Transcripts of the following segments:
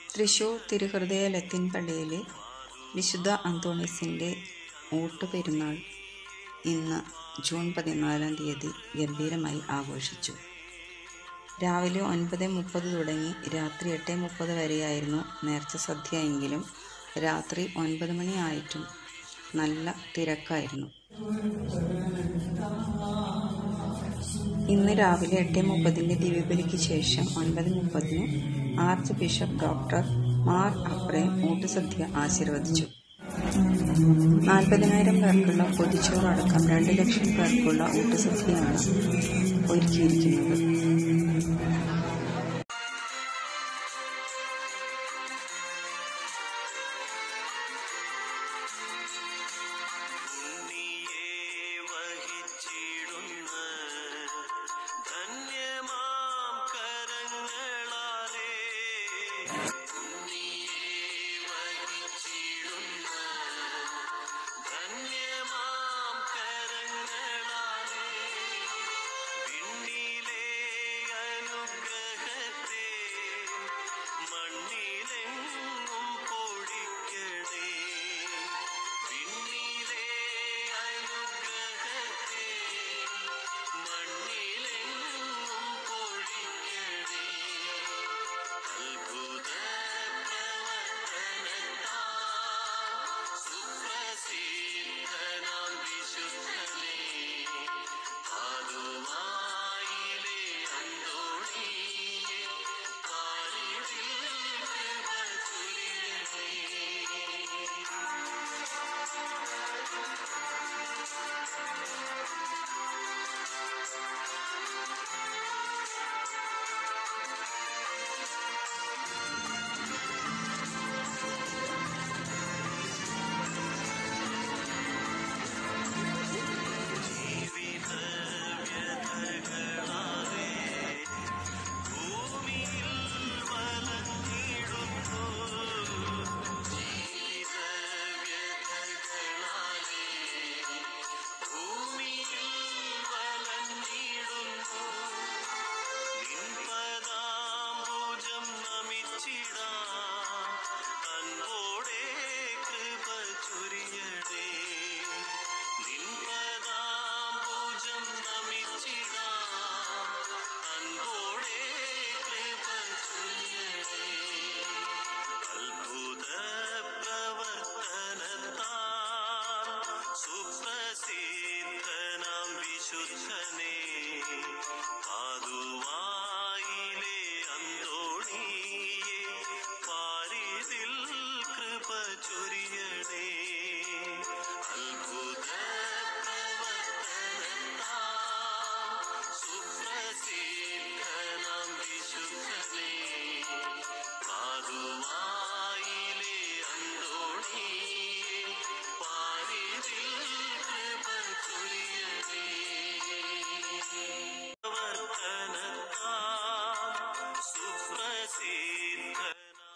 തൃശൂർ തിരുഹൃദയ ലത്തീൻ പള്ളിയിലെ വിശുദ്ധ അന്തോണീസിൻ്റെ ഊട്ടുപെരുന്നാൾ ഇന്ന് ജൂൺ പതിനാലാം തീയതി ഗംഭീരമായി ആഘോഷിച്ചു രാവിലെ ഒൻപത് മുപ്പത് തുടങ്ങി രാത്രി എട്ട് മുപ്പത് വരെയായിരുന്നു നേർച്ച സദ്യ എങ്കിലും രാത്രി ഒൻപത് മണിയായിട്ടും നല്ല തിരക്കായിരുന്നു ഇന്ന് രാവിലെ എട്ട് മുപ്പതിൻ്റെ ദിവ്യബലിക്ക് ശേഷം ഒൻപത് മുപ്പതിന് archbishop doctor Mar Aprem ഊട്ടുസദ്യ ആശീർവദിച്ചു നാൽപ്പതിനായിരം പേർക്കുള്ള പൊതിച്ചോറടക്കം രണ്ട് ലക്ഷം പേർക്കുള്ള ഊട്ടുസദ്യയാണ് ഒരുക്കിയിരിക്കുന്നത് ഉണ്ണിയെ വഹിച്ചിടുന്ന ധന്യമാം കരങ്ങളാലേ ഉണ്ണിയെ വഹിച്ചിടുന്ന ധന്യമാം കരങ്ങളാലേ വിണ്ണിലെ അനുഗ്രഹത്തെ മണ്ണിലെങ്ങും പൊഴിക്കണേ വിണ്ണിലെ അനുഗ്രഹത്തെ മണ്ണിലെങ്ങും പൊഴിക്കണേ അത്ഭുത പ്രവർത്തനത്താൽ സുപ്രസിദ്ധനാം വിശുദ്ധനേ പാതുവായിലെ അന്തോണിയെ പാരിതിൽ കൃപ ചൊരിയണേ ജീവിത വ്യഥകളാലേ ഭൂമിയിൽ വലഞ്ഞിടുന്നു ജീവിത വ്യഥകളാലേ ഭൂമിയിൽ വലഞ്ഞിടുന്നു നിൻപദാംബുജം നമിച്ചിടാം അൻപോടെ കൃപ ചൊരിയണേ നിൻപദാംബുജം നമിച്ചിടാം അൻപോടെ കൃപ ചൊരിയണേ അത്ഭുത പ്രവർത്തനത്താൽ സുപ്രസിദ്ധനാം വിശുദ്ധനേ പാതുവായിലെ അന്തോണിയെ പാരിതിൽ കൃപ ചൊരിയണേ അത്ഭുത പ്രവർത്തനത്താൽ സുപ്രസിദ്ധനാം വിശുദ്ധനേ പാതുവായിലെ അന്തോണിയെ പാരിതിൽ കൃപ ചൊരിയണേ പ്രവർത്തനത്താൽ സുപ്രസിദ്ധനാം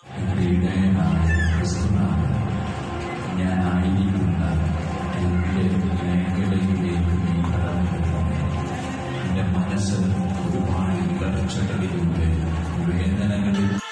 ഞാനായിരിക്കുന്ന എൻ്റെ മേഖലയിലേക്ക് നീ കടന്നു പോകണേ എൻ്റെ മനസ്സ് ഒരുപാട് ഇടർച്ചകളിലൂടെ വേദനകളിൽ